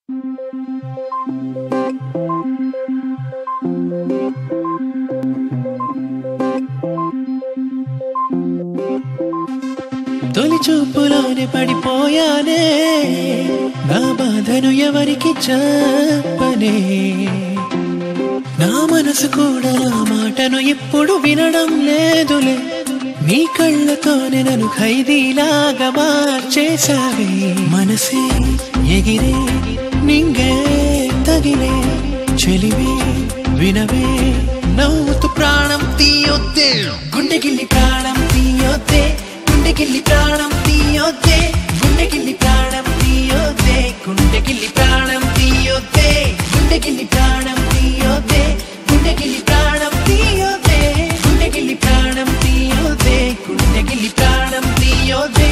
తొలి చూపులోనే పడిపోయానే నా బాధను ఎవరికి చెప్పనే నా మనసు కూడా నా మాటను ఇప్పుడు వినడం లేదులే నీ కళ్ళతోనే నన్ను ఖైదీలాగా మార్చేశావే మనసే ఎగిరే నింగే తగిలే చెలివే వినవే నవ్వుతూ ప్రాణం తీయొద్దే గుండెగిల్లి ప్రాణం తీయొద్దే గుండెగిల్లి ప్రాణం తీయొద్దే గుండెగిల్లి ప్రాణం తీయొద్దే గుండెగిల్లి ప్రాణం తీయొద్దే గుండెగిల్లి ప్రాణం తీయొద్దే గుండెగిల్లి ప్రాణం తీయొద్దే గుండెగిల్లి ప్రాణం తీయొద్దే గుండెగిల్లి ప్రాణం తీయొద్దే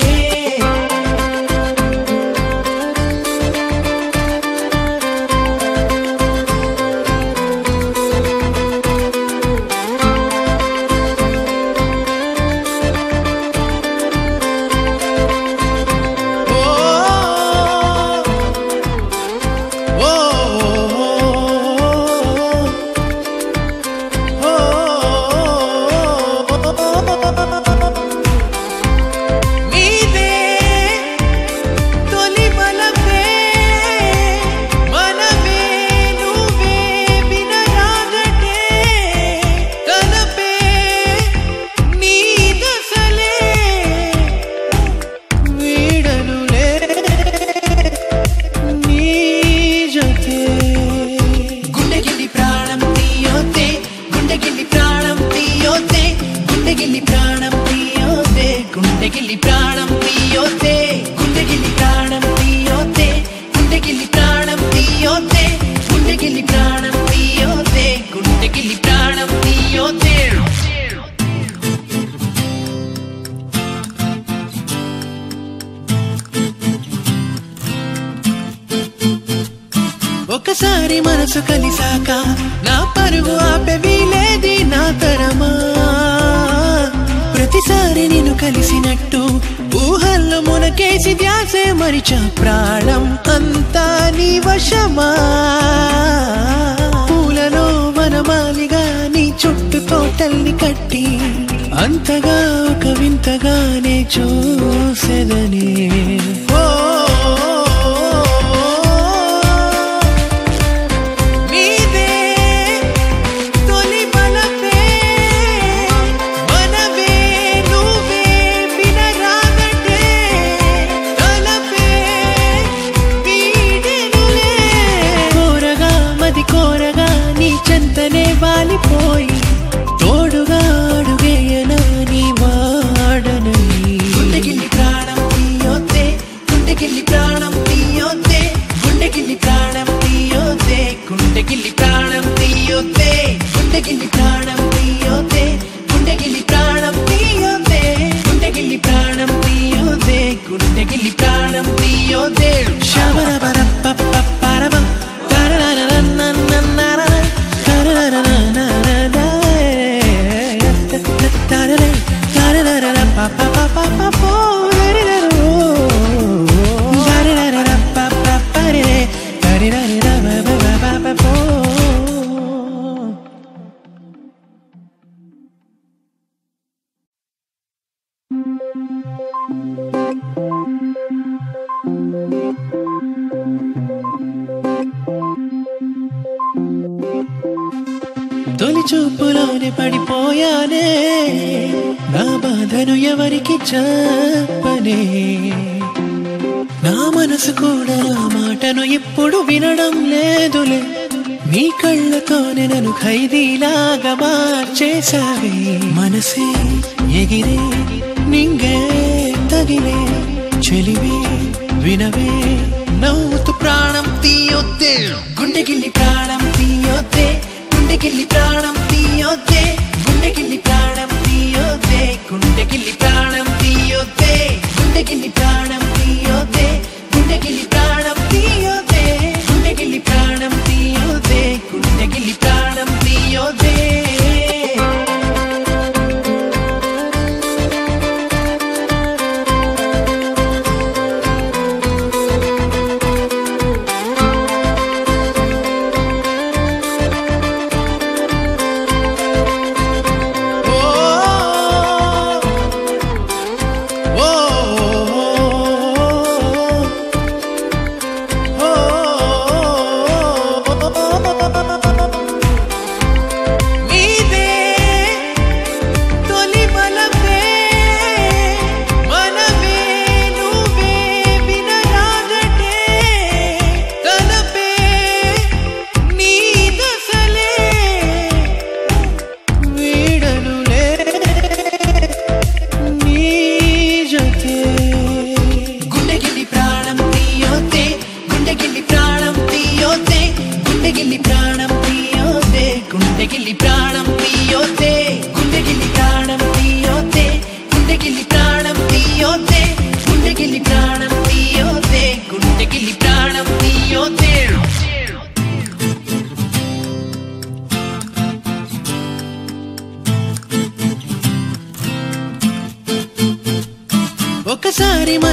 నీదే తొలి బలమే మనమే నువ్వే వినరాగటే తలపే నీ దశలే వీడనులే నీ జతే గుండెగిల్లి ప్రాణం తీయోతే గుండెగిల్లి ప్రాణం తీయోతే గుండెగిల్లి ప్రాణం తీయోతే గుండెగిల్లి ప్రాణం తీయోతే గుండెగిల్లి ప్రాణం తీయోతే గుండెగిల్లి ప్రాణం తీయోతే గుండెగిల్లి ప్రాణం తీయోతే గుండెగిల్లి ప్రాణం తీయోతే ఒకసారి మనసు కలిసాక నా పరుగు ఆపే వీలేది నా తరమా ప్రతిసారి నేను కలిసినట్టు ఊహల్లో మునకేసి ధ్యాసే మరిచా ప్రాణం అంతా నీ వశమా పూలలో వనమాలిగా నీ చుట్టూ తోటల్ని కట్టి అంతగా ఒక వింతగానే చూసేదని ఓ నీదే తొలి బలమే మనవే నువ్వే వినరాగటే తలపే వీడెనులే కోరగా మది కోరగా నీ చెంతనే వాలిపోయి తోడుగా అడుగేయనా నీ వాడనని గుండెగిల్లి ప్రాణం తీయొద్దే గుండెగిల్లి ప్రాణం తీయొద్దే గుండెగిల్లి ప్రాణం తీయొద్దే గుండెగిల్లి ప్రాణం తీయొద్దే గుండెగిల్లి ప్రాణం తీయొద్దే గుండెగిల్లి ప్రాణం తీయొద్దే గుండెగిల్లి ప్రాణం తీయొద్దే గుండెగిల్లి ప్రాణం తీయొద్దే శబరబరపపపరమ తరరరరన్నన్నన్నరర తరరరరరరరర తరరర తరరరర పపపపపపో దరిరరో దరిరరర పపపరిరే దరిరరర పపపపపో తొలి చూపులోనే పడిపోయానే నా బాధను ఎవరికి చెప్పనే నా మనసు కూడా నా మాటను ఇప్పుడు వినడం లేదులే నీ కళ్ళతోనే నన్ను ఖైదీలాగా మార్చేశావే మనసే ఎగిరే నింగే తగిలే చెలివే వినవే నవ్వుతూ ప్రాణం తీయొద్దే గుండెగిల్లి ప్రాణం తీయొద్దే గుండెగిల్లి ప్రాణం తీయొద్దే గుండెగిల్లి ప్రాణం తీయొద్దే గుండెగిల్లి ప్రాణం తీయొద్దే గుండెగిల్లి ప్రాణం తీయొద్దే గుండెగిల్లి ప్రాణం తీయొద్దే గుండెగిల్లి ప్రాణం తీయొద్దే గుండెగిల్లి ప్రాణం తీయొద్దే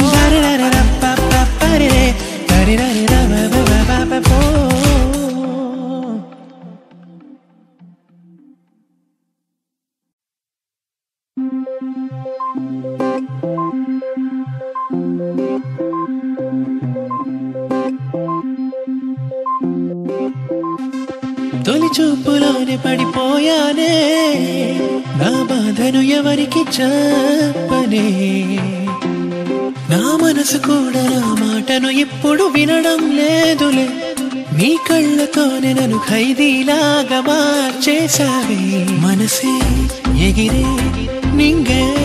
రరరరరప్పప్పప్పరిరే, తరిరరిరబబబబబో. తొలి చూపులోనే పడిపోయానే నా బాధను ఎవరికి చెప్పనే నా మనసు కూడా నా మాటను ఇప్పుడు వినడం లేదులే నీ కళ్ళతోనే నన్ను ఖైదీలాగా మార్చేశావే మనసే ఎగిరే నింగే